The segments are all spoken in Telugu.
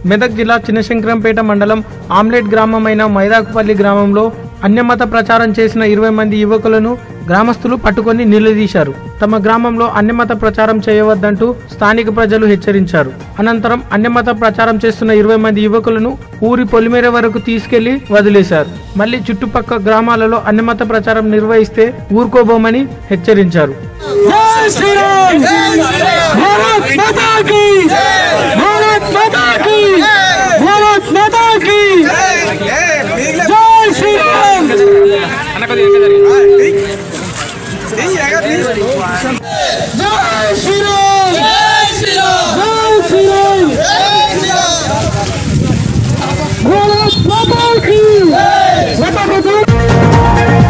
మెదక్ జిల్లా చిన్నశంకరంపేట మండలం ఆమ్లెట్ గ్రామమైన మైదాకుపల్లి గ్రామంలో అన్యమత ప్రచారం చేసిన ఇరవై మంది యువకులను గ్రామస్తులు పట్టుకొని నిలదీశారు తమ గ్రామంలో అన్యమత ప్రచారం చేయవద్దంటూ స్థానిక ప్రజలు హెచ్చరించారు అనంతరం అన్యమత ప్రచారం చేస్తున్న ఇరవై మంది యువకులను ఊరి పొలిమేర వరకు తీసుకెళ్లి వదిలేశారు మళ్ళీ చుట్టుపక్క గ్రామాలలో అన్యమత ప్రచారం నిర్వహిస్తే ఊరుకోబోమని హెచ్చరించారు जय श्री राम भारत माता की भारत माता की भारत माता की जय श्री राम जय श्री राम जय श्री राम जय श्री राम भारत माता की माता माता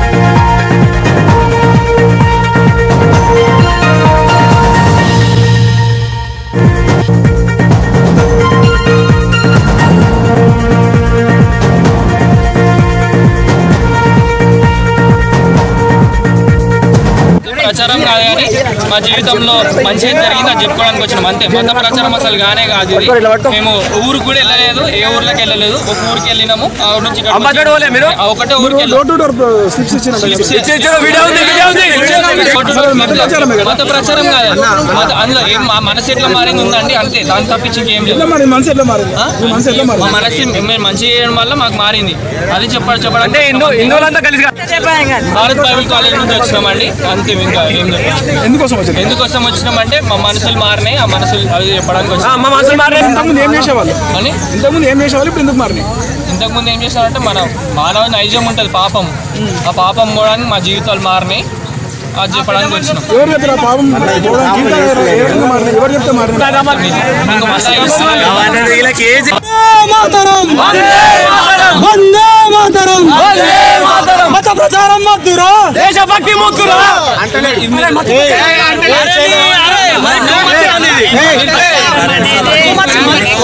ప్రచారం కాదు కానీ మా జీవితంలో మంచి ఏం జరిగింది అది చెప్పుకోవడానికి వచ్చినాం అంతే మత ప్రచారం అసలు కానే కాదు ఇది మేము ఊరికి కూడా వెళ్ళలేదు ఏ ఊర్లోకి వెళ్ళలేదు ఒక ఊరికి వెళ్ళినాము ఆ ఊరు నుంచి ఇక్కడికి వచ్చి- ఆ ఒకటే ఊరికి వెళ్ళాము స్లిప్స్ మత ప్రచారం కాదు మత అందులో ఏం మా మనసు ఎట్లా మారింది ఉందండి అంతే దాని తప్పించి ఇంకేం లేదు మరి మనసు ఎట్లా మారింది ఆ? మనసు ఎట్లా మారింది మా మనసు మేము మంచి చేయడం వల్ల మాకు మారింది అది చెప్పడం చెప్పడం అంటే హిందువులంతా కలిసి భారత్ బైబిల్ కాలేజ్ నుంచి వచ్చినామండి అంతే ఇంకా ఏం లేదు ఎందుకోసం వచ్చింది ఎందుకోసం వచ్చినామంటే మా మనసులు మారినాయి ఆ మనసులు అవి చెప్పడానికి వచ్చినాం మా మనసులు మారే ఇంతకుముందు ఏం చేసేవాళ్ళు అని ఇంతకుముందు ఏం చేసేవాళ్ళు ఇప్పుడు ఎందుకు మారినాయి ఇంతకుముందు ఏం చేస్తారంటే మన మానవ నైజం ఉంటుంది పాపం ఆ పాపం కూడా మా జీవితాలు మారినాయి అది చెప్పడానికి వచ్చినాం ఎవరు చెప్తారు ఆ పాపం పోవడానికి ఇంకా ఏ విధంగా మారినాయి ఎవరు చెప్తే మారినాయి ఇంకా మసాలా మాతరం వందే మాతరం మత ప్రచారం వద్దురా దేశభక్తి ముద్దురా ఇది-